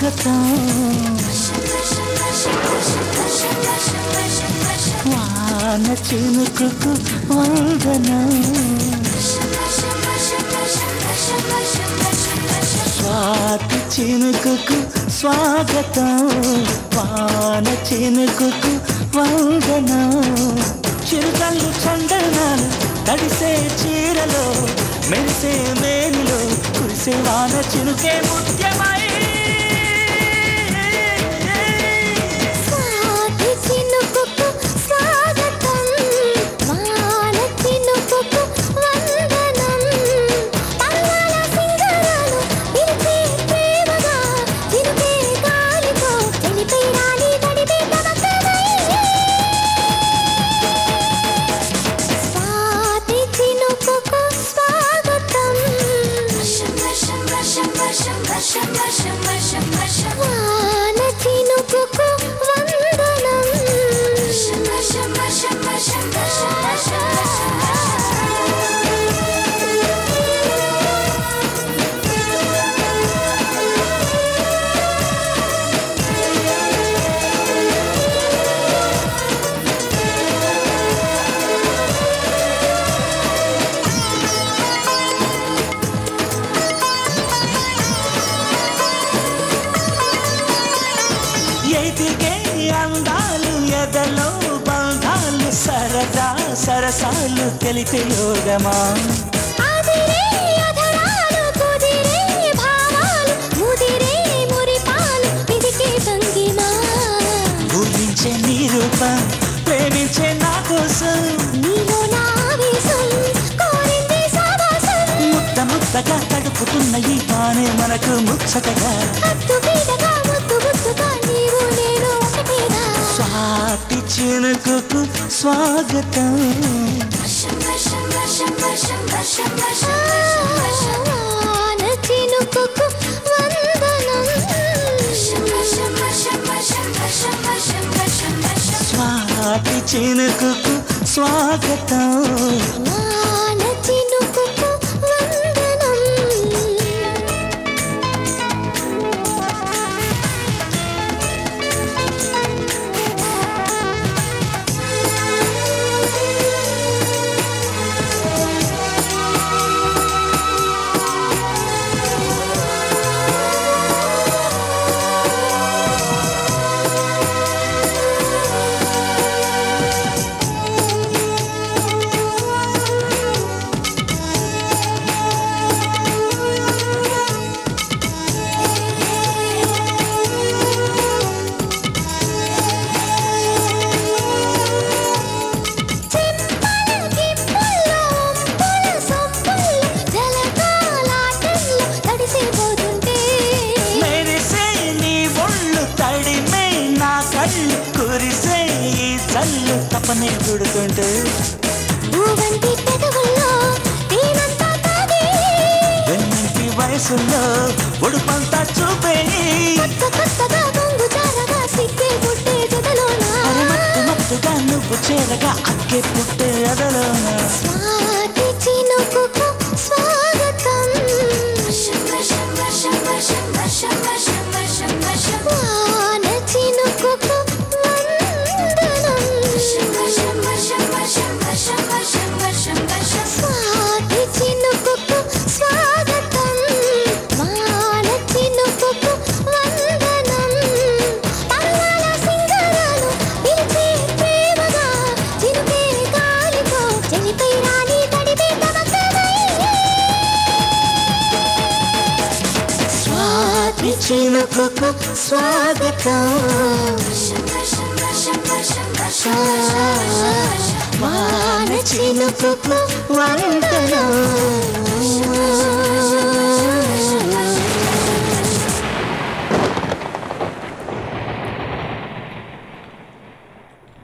స్వాగతం వాన చినుకుకు వందనం స్వాతి చినుకుకు స్వాగతం వాన చినుకుకు వందనం చిరుకల్లు చందనాలు తడిసే చీరలో మెరిసే మేనిలో కురిసే వాన చినుకే ముత్యమై స్వాతి చినుకుకు స్వాగతం వాన చినుకుకు వందనం పర్వాల సింగరాలు పిలిచే ప్రేమగా చినుకే గాలితో చెలిపై రాని గడిపే తమకమై స్వాతి చినుకుకు స్వాగతం వాన చినుకుకు వందనం ఎదిగే అందాలు ఎదలో బంధాలు సరదా సరసాలు తెలిపే యోగమా ఆదిరే అధరాలు కుదిరే భావాలు ముదిరే మురిపాలు పిదికే భంగిమా ఊహించే నీ రూపం ప్రేమించే నా కోసం నీలో నా ఆవేశం కోరింది సావాసం ముద్ద ముద్దగా తడుపుతున్న ఈ పానే మనకు ముచ్చటగా హద్దు పీడగా ముద్దు ముద్దుగా నీవు నేను ఒకటేగా స్వాతి చినుకుకు స్వాగతం వాన చినుకుకు వందనం స్వాతి చినుకుకు స్వాగతం వాన చినుకుకు వందనం మెరిసే నీ ఒళ్ళు తడిమే నా కళ్ళు కురిసే ఈ చల్లు తపనే పుడుతుంటే వెన్నంటి వయసులో ఉడుపంతా చూపేయి అరే మత్తు మత్తుగా నువ్వు చేరగా అక్కే పుట్టే అదలోన స్వాతి చినుకుకు స్వాగతం వాన చినుకుకు వందనం పర్వాల సింగరాలు పిలిచే ప్రేమగా చినుకే గాలితో చెలిపై రాని తడిపే తమకమై స్వాతి చినుకుకు స్వాగతం వాన చినుకుకు వందనం